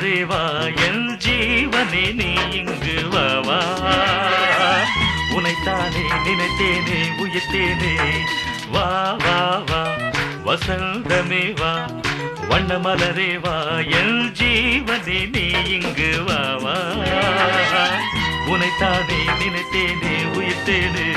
மலரே வா என் ஜீவனே நீ இங்கு வா வா உனைத்தானே நினைத்தேனே உயிர்த்தேனே வா வா வா வசந்தமே வா வண்ண மலரே வா என் ஜீவனே நீ இங்கு வா வா உனைத்தானே நினைத்தேனே உயிர்த்தேனே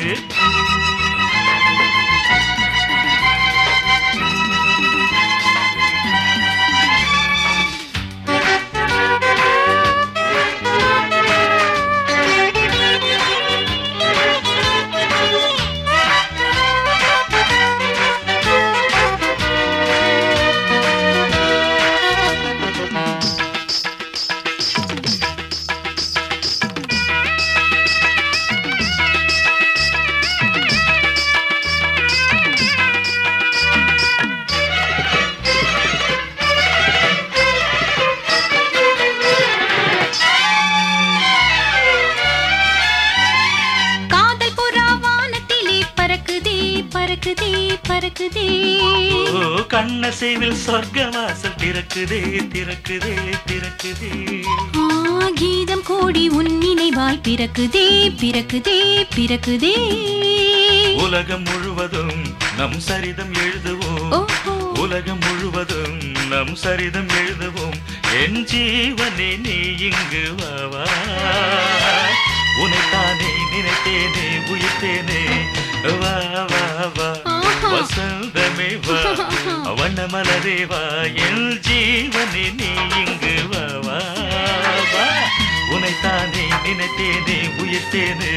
காதல் புறா வானத்திலே பறக்குதே பறக்குதே பறக்குதே ஓ கண்ணசைவில் சொர்க்க வாசல் திறக்குதே திறக்குதே திறக்குதே ஆ, கீதம் கோடி உன் நினைவாய் பிறக்குதே பிறக்குதே பிறக்குதே உலகம் முழுவதும் நம் சரிதம் எழுதுவோம் ஓஹோ உலகம் முழுவதும் நம் சரிதம் எழுதுவோம் என் ஜீவனே நீ இங்கு வா வா உனைத்தானே நினைத்தேனே உயிர்த்தேனே வா வா வா ஆஹா. வசந்தமே வா வண்ண மலரே வா என் ஜீவனே நீ இங்கு வா வா வா உனைத்தானே நினைத்தேனே உயிர்த்தேனே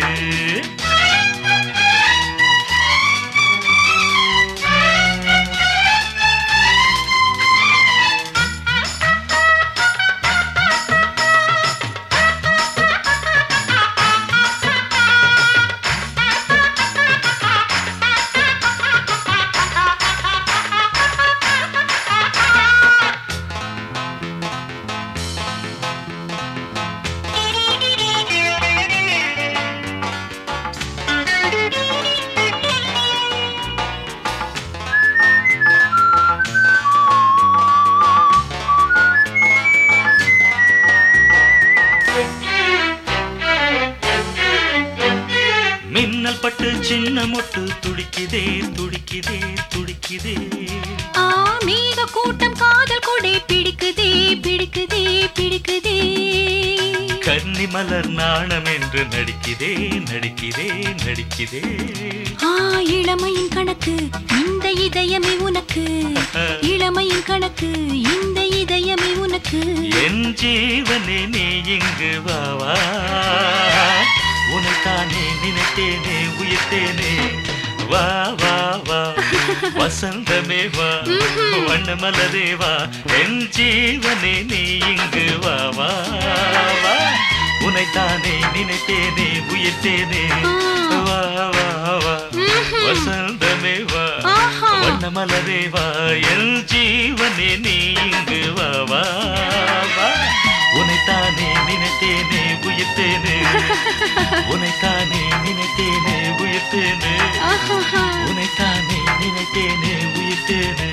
மின்னல் பட்டு சின்ன மொட்டு துடிக்குதே துடிக்குதே துடிக்குதே ஆ மேக கூட்டம் காதல் கொடை பிடிக்குதே பிடிக்குதே பிடிக்குதே கன்னி மலர் நாணம் என்று நடிக்குதே நடிக்குதே நடிக்குதே ஆ இளமையின் கணக்கு இந்த இதயமே உனக்கு இளமையின் கணக்கு இந்த இதயமே உனக்கு என் ஜீவனே நீ இங்கு வா வா உனைத்தானே நினைத்தேனே உயிர்த்தேனே வா வா வா வசந்தமே வா வண்ண மலரே வா என் ஜீவனே நீ இங்கு வா வா வா உனைத்தானே நினைத்தேனே உயிர்த்தேனே வா வா வா வசந்தமே வா ஆஹா. வண்ண மலரே வா என் ஜீவனே நீ இங்கு வா வா வா உனைத்தானே நினைத்தேனே உயிர்த்தேனே உனைத்தானே நினைத்தேனே உயிர்த்தேனே ஆஹா உனைத்தானே நினைத்தேனே உயிர்த்தேனே